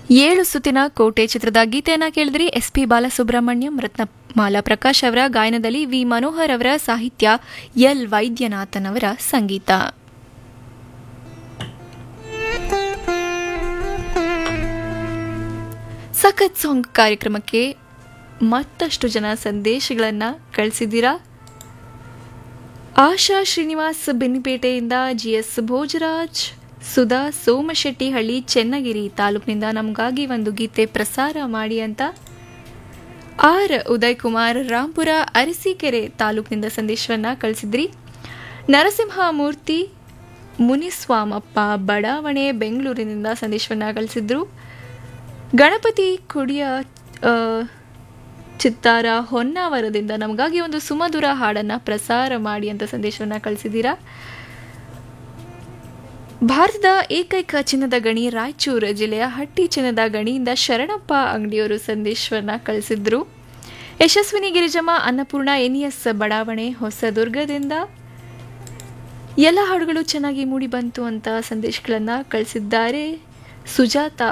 ಏಳು ಸುತ್ತಿನ ಕೋಟೆ ಚಿತ್ರದ ಗೀತೆಯನ್ನ ಕೇಳಿದ್ರಿ ಎಸ್ ಪಿ ಬಾಲಸುಬ್ರಹ್ಮಣ್ಯಂ ರತ್ನಮಾಲಾ ಪ್ರಕಾಶ್ ಅವರ ಗಾಯನದಲ್ಲಿ ವಿ ಮನೋಹರ್ ಅವರ ಸಾಹಿತ್ಯ ಎಲ್ ವೈದ್ಯನಾಥನ್ ಅವರ ಸಂಗೀತ ಸಖತ್ ಸಾಂಗ್ ಕಾರ್ಯಕ್ರಮಕ್ಕೆ ಮತ್ತಷ್ಟು ಜನ ಸಂದೇಶಗಳನ್ನು ಕಳಿಸಿದ್ದೀರಾ ಆಶಾ ಶ್ರೀನಿವಾಸ್ ಬೆನ್ನಿಪೇಟೆಯಿಂದ ಜಿಎಸ್ ಭೋಜರಾಜ್ ಸುಧಾ ಸೋಮಶೆಟ್ಟಿಹಳ್ಳಿ ಚೆನ್ನಗಿರಿ ತಾಲೂಕಿನಿಂದ ನಮಗಾಗಿ ಒಂದು ಗೀತೆ ಪ್ರಸಾರ ಮಾಡಿ ಅಂತ ಆರ್ ಉದಯ್ ಕುಮಾರ್ ರಾಂಪುರ ಅರಸೀಕೆರೆ ತಾಲೂಕಿನಿಂದ ಸಂದೇಶವನ್ನ ಕಳಿಸಿದ್ರಿ ನರಸಿಂಹಮೂರ್ತಿ ಮುನಿಸ್ವಾಮಪ್ಪ ಬಡಾವಣೆ ಬೆಂಗಳೂರಿನಿಂದ ಸಂದೇಶವನ್ನ ಕಳಿಸಿದ್ರು ಗಣಪತಿ ಕುಡಿಯ ಆ, ಚಿತ್ತಾರ ಹೊನ್ನಾವರದಿಂದ ನಮಗಾಗಿ ಒಂದು ಸುಮಧುರ ಹಾಡನ್ನ ಪ್ರಸಾರ ಮಾಡಿ ಅಂತ ಸಂದೇಶವನ್ನ ಕಳಿಸಿದ್ದೀರಾ ಭಾರತದ ಏಕೈಕ ಚಿನ್ನದ ಗಣಿ ರಾಯಚೂರು ಜಿಲ್ಲೆಯ ಹಟ್ಟಿ ಚಿನ್ನದ ಗಣಿಯಿಂದ ಶರಣಪ್ಪ ಅಂಗಡಿಯವರು ಸಂದೇಶವನ್ನ ಕಳಿಸಿದ್ರು ಯಶಸ್ವಿನಿ ಗಿರಿಜಮ್ಮ ಅನ್ನಪೂರ್ಣ ಎನ್ಎಸ್ ಬಡಾವಣೆ ಹೊಸದುರ್ಗದಿಂದ ಎಲ್ಲ ಹಾಡುಗಳು ಚೆನ್ನಾಗಿ ಮೂಡಿ ಬಂತು ಅಂತ ಸಂದೇಶಗಳನ್ನ ಕಳಿಸಿದ್ದಾರೆ ಸುಜಾತ